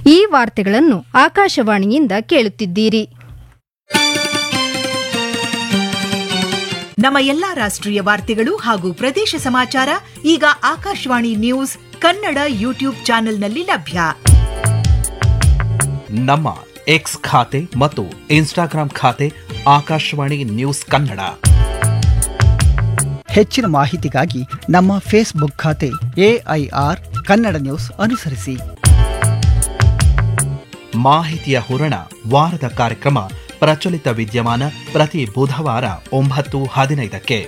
ಈ ವಾರ್ತೆಗಳನ್ನು ಆಕಾಶವಾಣಿಯಿಂದ ಕೇಳುತ್ತಿದ್ದೀರಿ ನಮ್ಮ ಎಲ್ಲಾ ರಾಷ್ಟ್ರೀಯ ವಾರ್ತೆಗಳು ಹಾಗೂ ಪ್ರದೇಶ ಸಮಾಚಾರ ಈಗ ಆಕಾಶವಾಣಿ ನ್ಯೂಸ್ ಕನ್ನಡ ಯೂಟ್ಯೂಬ್ ಚಾನೆಲ್ನಲ್ಲಿ ಲಭ್ಯ ನಮ್ಮ ಎಕ್ಸ್ ಖಾತೆ ಮತ್ತು ಇನ್ಸ್ಟಾಗ್ರಾಂ ಖಾತೆ ಆಕಾಶವಾಣಿ ನ್ಯೂಸ್ ಕನ್ನಡ ಹೆಚ್ಚಿನ ಮಾಹಿತಿಗಾಗಿ ನಮ್ಮ ಫೇಸ್ಬುಕ್ ಖಾತೆ ಎಐಆರ್ ಕನ್ನಡ ನ್ಯೂಸ್ ಅನುಸರಿಸಿ ಮಾಹಿತಿಯ ಹೂರಣ ವಾರದ ಕಾರ್ಯಕ್ರಮ ಪ್ರಚಲಿತ ವಿದ್ಯಮಾನ ಪ್ರತಿ ಬುಧವಾರ ಒಂಬತ್ತು ಹದಿನೈದಕ್ಕೆ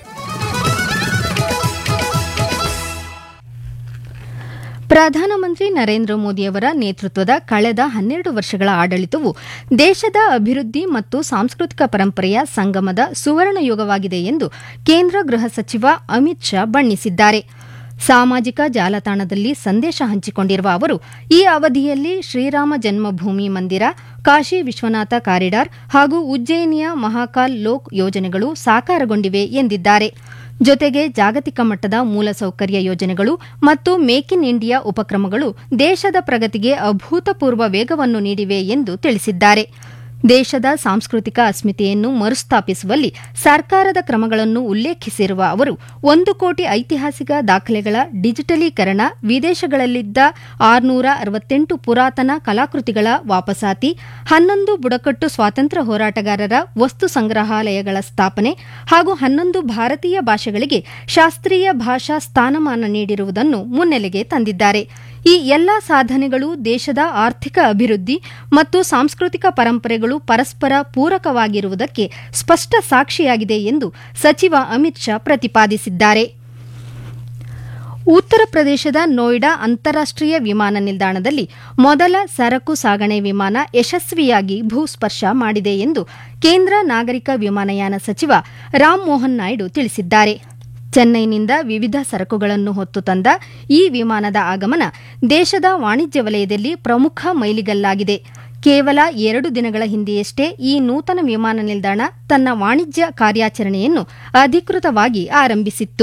ಪ್ರಧಾನಮಂತ್ರಿ ನರೇಂದ್ರ ಮೋದಿಯವರ ನೇತೃತ್ವದ ಕಳೆದ ಹನ್ನೆರಡು ವರ್ಷಗಳ ಆಡಳಿತವು ದೇಶದ ಅಭಿವೃದ್ಧಿ ಮತ್ತು ಸಾಂಸ್ಕೃತಿಕ ಪರಂಪರೆಯ ಸಂಗಮದ ಸುವರ್ಣ ಯುಗವಾಗಿದೆ ಎಂದು ಕೇಂದ್ರ ಗೃಹ ಸಚಿವ ಅಮಿತ್ ಶಾ ಬಣ್ಣಿಸಿದ್ದಾರೆ ಸಾಮಾಜಿಕ ಜಾಲತಾಣದಲ್ಲಿ ಸಂದೇಶ ಹಂಚಿಕೊಂಡಿರುವ ಅವರು ಈ ಅವಧಿಯಲ್ಲಿ ಶ್ರೀರಾಮ ಜನ್ಮಭೂಮಿ ಮಂದಿರ ಕಾಶಿ ವಿಶ್ವನಾಥ ಕಾರಿಡಾರ್ ಹಾಗೂ ಉಜ್ಜಯಿನಿಯ ಮಹಾಕಾಲ್ ಲೋಕ್ ಯೋಜನೆಗಳು ಸಾಕಾರಗೊಂಡಿವೆ ಎಂದಿದ್ದಾರೆ ಜೊತೆಗೆ ಜಾಗತಿಕ ಮಟ್ಟದ ಮೂಲಸೌಕರ್ಯ ಯೋಜನೆಗಳು ಮತ್ತು ಮೇಕ್ ಇನ್ ಇಂಡಿಯಾ ಉಪಕ್ರಮಗಳು ದೇಶದ ಪ್ರಗತಿಗೆ ಅಭೂತಪೂರ್ವ ವೇಗವನ್ನು ನೀಡಿವೆ ಎಂದು ತಿಳಿಸಿದ್ದಾರೆ ದೇಶದ ಸಾಂಸ್ಕೃತಿಕ ಅಸ್ಮಿತೆಯನ್ನು ಮರುಸ್ಥಾಪಿಸುವಲ್ಲಿ ಸರ್ಕಾರದ ಕ್ರಮಗಳನ್ನು ಉಲ್ಲೇಖಿಸಿರುವ ಅವರು ಒಂದು ಕೋಟಿ ಐತಿಹಾಸಿಕ ದಾಖಲೆಗಳ ಡಿಜಿಟಲೀಕರಣ ವಿದೇಶಗಳಲ್ಲಿದ್ದ ಆರುನೂರ ಅರವತ್ತೆಂಟು ಪುರಾತನ ಕಲಾಕೃತಿಗಳ ವಾಪಸಾತಿ ಹನ್ನೊಂದು ಬುಡಕಟ್ಟು ಸ್ವಾತಂತ್ರ್ಯ ಹೋರಾಟಗಾರರ ವಸ್ತು ಸಂಗ್ರಹಾಲಯಗಳ ಸ್ಥಾಪನೆ ಹಾಗೂ ಹನ್ನೊಂದು ಭಾರತೀಯ ಭಾಷೆಗಳಿಗೆ ಶಾಸ್ತ್ರೀಯ ಭಾಷಾ ಸ್ಥಾನಮಾನ ನೀಡಿರುವುದನ್ನು ಮುನ್ನೆಲೆಗೆ ತಂದಿದ್ದಾರೆ ಈ ಎಲ್ಲಾ ಸಾಧನೆಗಳು ದೇಶದ ಆರ್ಥಿಕ ಅಭಿವೃದ್ಧಿ ಮತ್ತು ಸಾಂಸ್ಕೃತಿಕ ಪರಂಪರೆಗಳು ಪರಸ್ಪರ ಪೂರಕವಾಗಿರುವುದಕ್ಕೆ ಸ್ಪಷ್ಟ ಸಾಕ್ಷಿಯಾಗಿದೆ ಎಂದು ಸಚಿವ ಅಮಿತ್ ಶಾ ಪ್ರತಿಪಾದಿಸಿದ್ದಾರೆ ಉತ್ತರ ಪ್ರದೇಶದ ನೋಯ್ಡಾ ಅಂತಾರಾಷ್ಟೀಯ ವಿಮಾನ ನಿಲ್ದಾಣದಲ್ಲಿ ಮೊದಲ ಸರಕು ಸಾಗಣೆ ವಿಮಾನ ಯಶಸ್ವಿಯಾಗಿ ಭೂಸ್ಪರ್ಶ ಮಾಡಿದೆ ಎಂದು ಕೇಂದ್ರ ನಾಗರಿಕ ವಿಮಾನಯಾನ ಸಚಿವ ರಾಮ್ ಮೋಹನ್ ನಾಯ್ಡು ತಿಳಿಸಿದ್ದಾರೆ ಚೆನ್ನೈನಿಂದ ವಿವಿಧ ಸರಕುಗಳನ್ನು ಹೊತ್ತು ತಂದ ಈ ವಿಮಾನದ ಆಗಮನ ದೇಶದ ವಾಣಿಜ್ಯ ವಲಯದಲ್ಲಿ ಪ್ರಮುಖ ಮೈಲಿಗಲ್ಲಾಗಿದೆ ಕೇವಲ ಎರಡು ದಿನಗಳ ಹಿಂದೆಯಷ್ಟೇ ಈ ನೂತನ ವಿಮಾನ ನಿಲ್ದಾಣ ತನ್ನ ವಾಣಿಜ್ಯ ಕಾರ್ಯಾಚರಣೆಯನ್ನು ಅಧಿಕೃತವಾಗಿ ಆರಂಭಿಸಿತ್ತು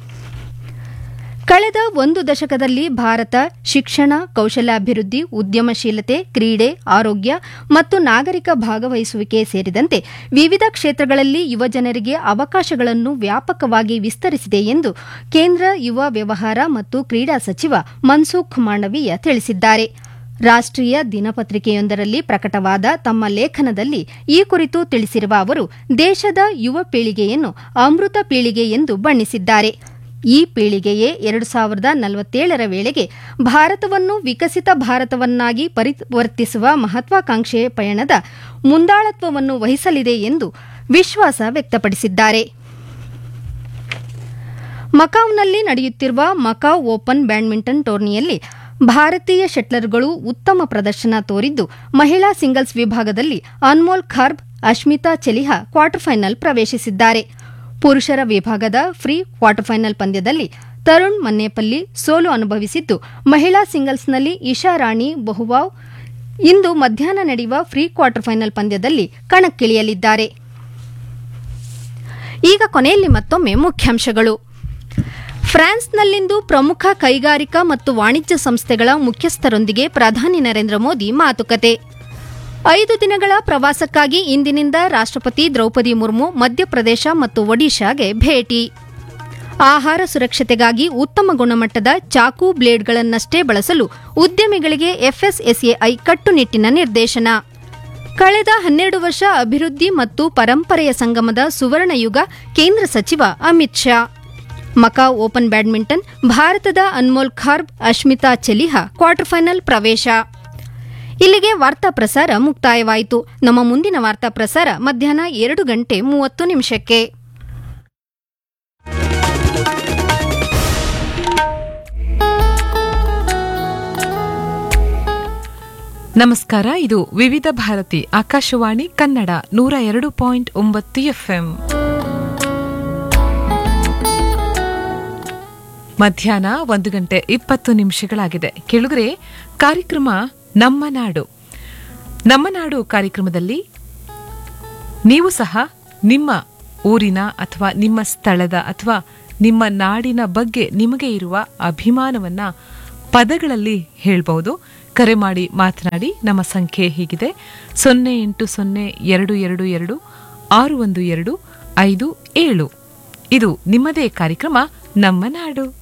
ಕಳೆದ ಒಂದು ದಶಕದಲ್ಲಿ ಭಾರತ ಶಿಕ್ಷಣ ಕೌಶಲ್ಯಾಭಿವೃದ್ಧಿ ಉದ್ಯಮಶೀಲತೆ ಕ್ರೀಡೆ ಆರೋಗ್ಯ ಮತ್ತು ನಾಗರಿಕ ಭಾಗವಹಿಸುವಿಕೆ ಸೇರಿದಂತೆ ವಿವಿಧ ಕ್ಷೇತ್ರಗಳಲ್ಲಿ ಯುವಜನರಿಗೆ ಅವಕಾಶಗಳನ್ನು ವ್ಯಾಪಕವಾಗಿ ವಿಸ್ತರಿಸಿದೆ ಎಂದು ಕೇಂದ್ರ ಯುವ ವ್ಯವಹಾರ ಮತ್ತು ಕ್ರೀಡಾ ಸಚಿವ ಮನ್ಸುಖ್ ಮಾಂಡವೀಯ ತಿಳಿಸಿದ್ದಾರೆ ರಾಷ್ಟ್ರೀಯ ದಿನಪತ್ರಿಕೆಯೊಂದರಲ್ಲಿ ಪ್ರಕಟವಾದ ತಮ್ಮ ಲೇಖನದಲ್ಲಿ ಈ ಕುರಿತು ತಿಳಿಸಿರುವ ಅವರು ದೇಶದ ಯುವ ಪೀಳಿಗೆಯನ್ನು ಅಮೃತ ಪೀಳಿಗೆ ಎಂದು ಬಣ್ಣಿಸಿದ್ದಾರೆ ಈ ಪೀಳಿಗೆಯೇ ಎರಡು ಸಾವಿರದ ನಲವತ್ತೇಳರ ವೇಳೆಗೆ ಭಾರತವನ್ನು ವಿಕಸಿತ ಭಾರತವನ್ನಾಗಿ ಪರಿವರ್ತಿಸುವ ಮಹತ್ವಾಕಾಂಕ್ಷೆಯ ಪಯಣದ ಮುಂದಾಳತ್ವವನ್ನು ವಹಿಸಲಿದೆ ಎಂದು ವಿಶ್ವಾಸ ವ್ಯಕ್ತಪಡಿಸಿದ್ದಾರೆ ಮಕಾವ್ನಲ್ಲಿ ನಡೆಯುತ್ತಿರುವ ಮಕಾವ್ ಓಪನ್ ಬ್ಯಾಡ್ಮಿಂಟನ್ ಟೂರ್ನಿಯಲ್ಲಿ ಭಾರತೀಯ ಶಟ್ಲರ್ಗಳು ಉತ್ತಮ ಪ್ರದರ್ಶನ ತೋರಿದ್ದು ಮಹಿಳಾ ಸಿಂಗಲ್ಸ್ ವಿಭಾಗದಲ್ಲಿ ಅನ್ಮೋಲ್ ಖಾರ್ಬ್ ಅಶ್ಮಿತಾ ಚೆಲಿಹಾ ಕ್ವಾರ್ಟರ್ ಫೈನಲ್ ಪ್ರವೇಶಿಸಿದ್ದಾರೆ ಪುರುಷರ ವಿಭಾಗದ ಫ್ರೀ ಕ್ವಾರ್ಟರ್ ಫೈನಲ್ ಪಂದ್ಯದಲ್ಲಿ ತರುಣ್ ಮನ್ನೇಪಲ್ಲಿ ಸೋಲು ಅನುಭವಿಸಿದ್ದು ಮಹಿಳಾ ಸಿಂಗಲ್ಸ್ನಲ್ಲಿ ಇಶಾ ರಾಣಿ ಬಹುವಾವ್ ಇಂದು ಮಧ್ಯಾಹ್ನ ನಡೆಯುವ ಫ್ರೀ ಕ್ವಾರ್ಟರ್ ಫೈನಲ್ ಪಂದ್ಯದಲ್ಲಿ ಕಣಕ್ಕಿಳಿಯಲಿದ್ದಾರೆ ಈಗ ಕೊನೆಯಲ್ಲಿ ಮತ್ತೊಮ್ಮೆ ಮುಖ್ಯಾಂಶಗಳು ಫ್ರಾನ್ಸ್ನಲ್ಲಿಂದು ಪ್ರಮುಖ ಕೈಗಾರಿಕಾ ಮತ್ತು ವಾಣಿಜ್ಯ ಸಂಸ್ಥೆಗಳ ಮುಖ್ಯಸ್ಥರೊಂದಿಗೆ ಪ್ರಧಾನಿ ನರೇಂದ್ರ ಮೋದಿ ಮಾತುಕತೆ ಐದು ದಿನಗಳ ಪ್ರವಾಸಕ್ಕಾಗಿ ಇಂದಿನಿಂದ ರಾಷ್ಟ್ರಪತಿ ದ್ರೌಪದಿ ಮುರ್ಮು ಮಧ್ಯಪ್ರದೇಶ ಮತ್ತು ಒಡಿಶಾಗೆ ಭೇಟಿ ಆಹಾರ ಸುರಕ್ಷತೆಗಾಗಿ ಉತ್ತಮ ಗುಣಮಟ್ಟದ ಚಾಕು ಬ್ಲೇಡ್ಗಳನ್ನಷ್ಟೇ ಬಳಸಲು ಉದ್ಯಮಿಗಳಿಗೆ ಎಫ್ಎಸ್ಎಸ್ಎಐ ಕಟ್ಟುನಿಟ್ಟಿನ ನಿರ್ದೇಶನ ಕಳೆದ ಹನ್ನೆರಡು ವರ್ಷ ಅಭಿವೃದ್ಧಿ ಮತ್ತು ಪರಂಪರೆಯ ಸಂಗಮದ ಸುವರ್ಣ ಯುಗ ಕೇಂದ್ರ ಸಚಿವ Amit Shah Macau open badminton ಭಾರತದ ಅನ್ಮೋಲ್ ಖಾರ್ಬ್ ಅಶ್ಮಿತಾ ಚೆಲಿಹಾ ಕ್ವಾರ್ಟರ್ ಫೈನಲ್ ಪ್ರವೇಶ ಇಲ್ಲಿಗೆ ವಾರ್ತಾ ಪ್ರಸಾರ ಮುಕ್ತಾಯವಾಯಿತು ನಮ್ಮ ಮುಂದಿನ ವಾರ್ತಾ ಪ್ರಸಾರ ಮಧ್ಯಾಹ್ನ ಎರಡು ಗಂಟೆ ಮೂವತ್ತು ನಿಮಿಷಕ್ಕೆ ನಮಸ್ಕಾರ ಇದು ವಿವಿಧ ಭಾರತಿ ಆಕಾಶವಾಣಿ ಕನ್ನಡ ನೂರ ಎರಡು ಪಾಯಿಂಟ್ ಒಂಬತ್ತು ಎಫ್ಎಂ ಮಧ್ಯಾಹ್ನ ಒಂದು ಗಂಟೆ ಇಪ್ಪತ್ತು ನಿಮಿಷಗಳಾಗಿದೆ ಕೆಳಗರೆ ಕಾರ್ಯಕ್ರಮ ನಮ್ಮ ನಾಡು ನಮ್ಮ ನಾಡು ಕಾರ್ಯಕ್ರಮದಲ್ಲಿ ನೀವು ಸಹ ನಿಮ್ಮ ಊರಿನ ಅಥವಾ ನಿಮ್ಮ ಸ್ಥಳದ ಅಥವಾ ನಿಮ್ಮ ನಾಡಿನ ಬಗ್ಗೆ ನಿಮಗೆ ಇರುವ ಅಭಿಮಾನವನ್ನ ಪದಗಳಲ್ಲಿ ಹೇಳ್ಬಹುದು ಕರೆ ಮಾಡಿ ಮಾತನಾಡಿ ನಮ್ಮ ಸಂಖ್ಯೆ ಹೀಗಿದೆ ಸೊನ್ನೆ ಎಂಟು ಸೊನ್ನೆ ಎರಡು ಎರಡು ಎರಡು ಆರು ಒಂದು ಎರಡು ಐದು ಏಳು ಇದು ನಿಮ್ಮದೇ ಕಾರ್ಯಕ್ರಮ ನಮ್ಮ ನಾಡು